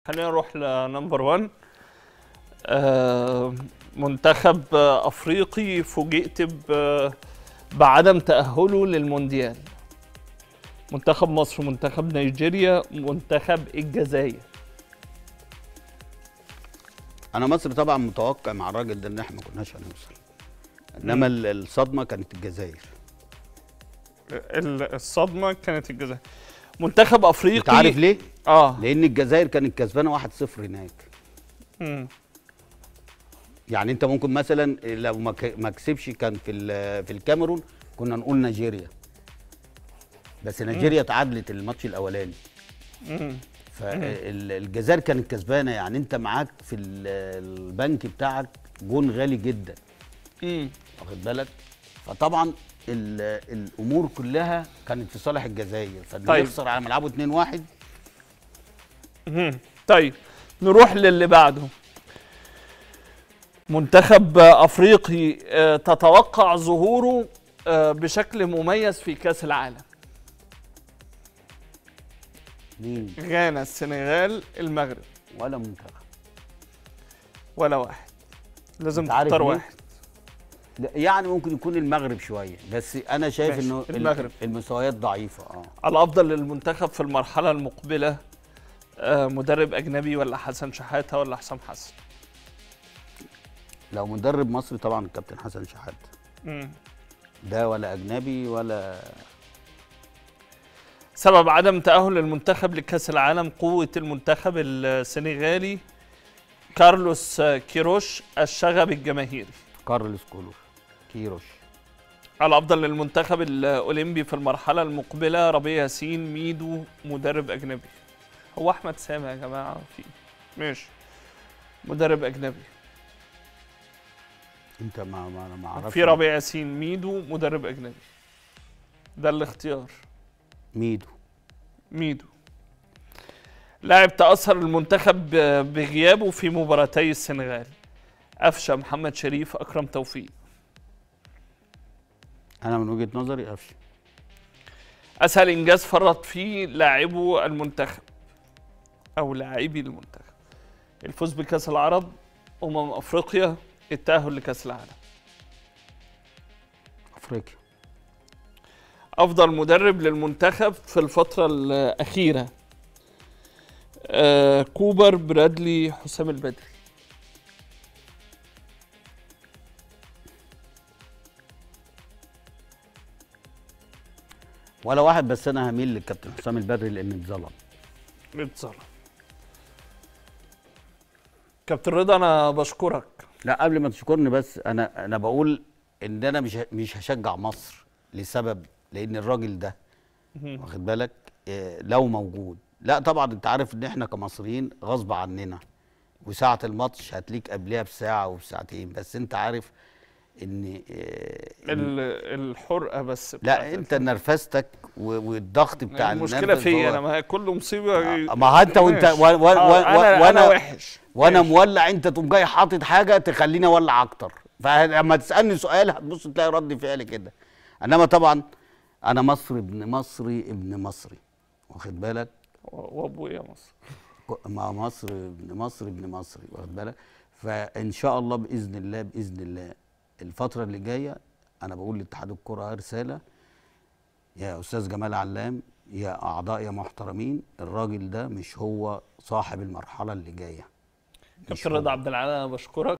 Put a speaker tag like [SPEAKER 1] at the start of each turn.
[SPEAKER 1] خلينا نروح لنمبر 1 آه منتخب آه، افريقي فوجئت ب- بعدم تاهله للمونديال منتخب مصر منتخب نيجيريا منتخب الجزائر
[SPEAKER 2] انا مصر طبعا متوقع مع الراجل ده ان احنا ما كناش هنوصل انما ال- الصدمه كانت الجزائر
[SPEAKER 1] ال- الصدمه كانت الجزائر منتخب افريقي
[SPEAKER 2] انت عارف ليه
[SPEAKER 1] اه
[SPEAKER 2] لان الجزائر كانت كسبانه 1-0 هناك
[SPEAKER 1] مم.
[SPEAKER 2] يعني انت ممكن مثلا لو ما ك- ما كسبش كان في ال- في الكاميرون كنا نقول نيجيريا بس نيجيريا تعادلت الماتش الاولاني
[SPEAKER 1] مم.
[SPEAKER 2] فالجزائر كانت كسبانه يعني انت معاك في ال- البنك بتاعك جون غالي جدا
[SPEAKER 1] مم.
[SPEAKER 2] واخد بالك فطبعا ال- الامور كلها كانت في صالح الجزائر فانه
[SPEAKER 1] طيب.
[SPEAKER 2] يخسر على ملعبه 2-1
[SPEAKER 1] مهم. طيب نروح للي بعده منتخب افريقي آه، تتوقع ظهوره آه، بشكل مميز في كاس العالم
[SPEAKER 2] مين
[SPEAKER 1] غانا السنغال المغرب
[SPEAKER 2] ولا منتخب
[SPEAKER 1] ولا واحد لازم
[SPEAKER 2] أنت عارف
[SPEAKER 1] تختار
[SPEAKER 2] ليه؟
[SPEAKER 1] واحد
[SPEAKER 2] ده يعني ممكن يكون المغرب شويه بس انا شايف
[SPEAKER 1] ماشي،
[SPEAKER 2] انه ال-
[SPEAKER 1] المغرب.
[SPEAKER 2] المستويات ضعيفه اه
[SPEAKER 1] الافضل للمنتخب في المرحله المقبله آه، مدرب اجنبي ولا حسن شحاته ولا حسام حسن
[SPEAKER 2] لو مدرب مصري طبعا الكابتن حسن شحاته
[SPEAKER 1] مم.
[SPEAKER 2] ده ولا اجنبي ولا
[SPEAKER 1] سبب عدم تأهل المنتخب لكأس العالم قوة المنتخب السنغالي كارلوس كيروش الشغب الجماهيري
[SPEAKER 2] كارلوس كولور كيروش
[SPEAKER 1] الأفضل للمنتخب الأولمبي في المرحلة المقبلة ربيع ياسين ميدو مدرب أجنبي هو أحمد سامي يا جماعة في ماشي مدرب أجنبي
[SPEAKER 2] انت ما ما انا ما اعرفش
[SPEAKER 1] في ربيع ياسين ميدو مدرب أجنبي ده الاختيار
[SPEAKER 2] ميدو
[SPEAKER 1] ميدو لاعب تأثر المنتخب ب- بغيابه في مباراتي السنغال أفشى محمد شريف أكرم توفيق
[SPEAKER 2] انا من وجهه نظري قفشه
[SPEAKER 1] أسهل إنجاز فرط فيه لاعبو المنتخب أو لاعبي المنتخب الفوز بكأس العرب أمم أفريقيا التأهل لكأس العالم
[SPEAKER 2] افريقيا
[SPEAKER 1] أفضل مدرب للمنتخب في الفترة الأخيرة آه كوبر برادلي حسام البدري
[SPEAKER 2] ولا واحد بس انا هميل للكابتن حسام البدري لان اتظلم
[SPEAKER 1] اتظلم كابتن رضا انا بشكرك
[SPEAKER 2] لا قبل ما تشكرني بس انا انا بقول ان انا مش ه- مش هشجع مصر لسبب لان الراجل ده واخد بالك إيه، لو موجود لا طبعا انت عارف ان احنا كمصريين غصب عننا وساعه الماتش هتليك قبلها بساعه وبساعتين بس انت عارف ان إيه،
[SPEAKER 1] ال- الحرقه بس بتاعت
[SPEAKER 2] لا انت نرفزتك و- والضغط بتاع
[SPEAKER 1] المشكله
[SPEAKER 2] النرفز
[SPEAKER 1] فيا
[SPEAKER 2] هو-
[SPEAKER 1] انا ما هي كل مصيبه
[SPEAKER 2] ما هو انت وانت
[SPEAKER 1] ماشي.
[SPEAKER 2] و- و- و-
[SPEAKER 1] آه، أنا-
[SPEAKER 2] وانا
[SPEAKER 1] انا وحش
[SPEAKER 2] وانا
[SPEAKER 1] ماشي.
[SPEAKER 2] مولع انت تقوم جاي حاطط حاجه تخليني اولع اكتر فلما تسالني سؤال هتبص تلاقي رد فعلي كده انما طبعا انا مصري ابن مصري ابن مصري واخد بالك
[SPEAKER 1] و- وابويا مصر
[SPEAKER 2] ك- مع مصر ابن مصر ابن مصري واخد بالك فان شاء الله باذن الله باذن الله الفتره اللي جايه انا بقول لاتحاد الكره رساله يا استاذ جمال علام يا اعضاء يا محترمين الراجل ده مش هو صاحب المرحله اللي جايه مش
[SPEAKER 1] كابتن رضا
[SPEAKER 2] هو.
[SPEAKER 1] عبد العال انا بشكرك